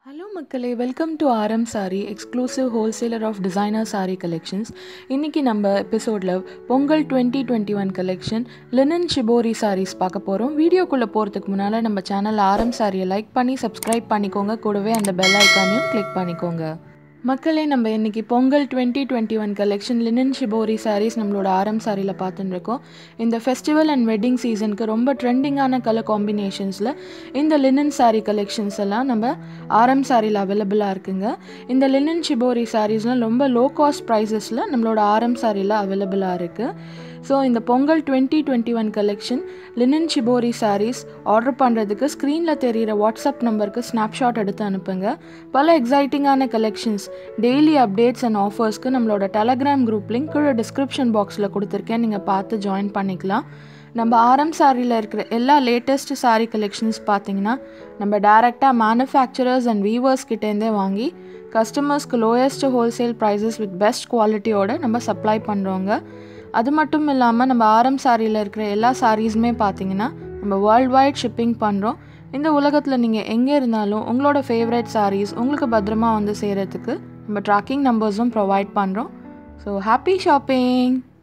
hello மக்களே welcome to R M Sari exclusive wholesaler of designer sari collections இன்றைக்கி நம்ம எபிசோடில் Pongal twenty twenty one collection linen shibori saris பார்க்க போகிறோம் வீடியோக்குள்ளே போகிறதுக்கு முன்னால் நம்ம சேனல் ஆர்எம் சாரியை லைக் பண்ணி சப்ஸ்கிரைப் பண்ணிக்கோங்க கூடவே அந்த பெல் ஐக்கானையும் கிளிக் பண்ணிக்கோங்க மக்களே நம்ம இன்றைக்கி Pongal twenty twenty one collection linen shibori saris நம்மளோட ஆரம் சாரியில் பார்த்துட்டு இருக்கோம் இந்த ஃபெஸ்டிவல் அண்ட் வெட்டிங் சீசனுக்கு ரொம்ப ட்ரெண்டிங்கான கலர் காம்பினேஷன்ஸில் இந்த லினன் சாரீ கலெக்ஷன்ஸ் எல்லாம் நம்ம ஆரம் சாரியில் அவைலபிளாக இருக்குங்க இந்த லினன் ஷிபோரி சாரீஸ்லாம் ரொம்ப லோ காஸ்ட் ப்ரைஸஸில் நம்மளோட ஆரம் சாரியில் அவைலபிளாக இருக்குது ஸோ இந்த Pongal twenty twenty one collection linen shibori saris order பண்ணுறதுக்கு ஸ்க்ரீனில் தெரிகிற வாட்ஸ்அப் நம்பருக்கு ஸ்னாப்ஷாட் எடுத்து அனுப்புங்க பல எக்ஸைட்டிங்கான கலெக்ஷன்ஸ் டெய்லி அப்டேட்ஸ் அண்ட் ஆஃபர்ஸ்க்கு நம்மளோட டெலகிராம் குரூப் லிங்க் கீழே டிஸ்கிரிப்ஷன் பாக்ஸில் கொடுத்துருக்கேன் நீங்கள் பார்த்து ஜாயின் பண்ணிக்கலாம் நம்ம ஆரம் சாரியில் இருக்கிற எல்லா லேட்டஸ்ட் சாரீ கலெக்ஷன்ஸ் பார்த்தீங்கன்னா நம்ம டேரெக்டாக மேனுஃபேக்சரர்ஸ் அண்ட் வீவர்ஸ் கிட்டேருந்தே வாங்கி கஸ்டமர்ஸ்க்கு lowest wholesale prices with best குவாலிட்டியோட நம்ம சப்ளை பண்ணுறோங்க அது மட்டும் இல்லாமல் நம்ம ஆரம் சாரியில் இருக்கிற எல்லா சாரீஸுமே பார்த்தீங்கன்னா நம்ம வேர்ல்ட் வைட் ஷிப்பிங் பண்ணுறோம் இந்த உலகத்தில் நீங்கள் எங்கே இருந்தாலும் உங்களோட ஃபேவரட் சாரீஸ் உங்களுக்கு பத்திரமா வந்து சேரத்துக்கு நம்ம ட்ராக்கிங் நம்பர்ஸும் ப்ரொவைட் பண்ணுறோம் ஸோ ஹாப்பி ஷாப்பிங்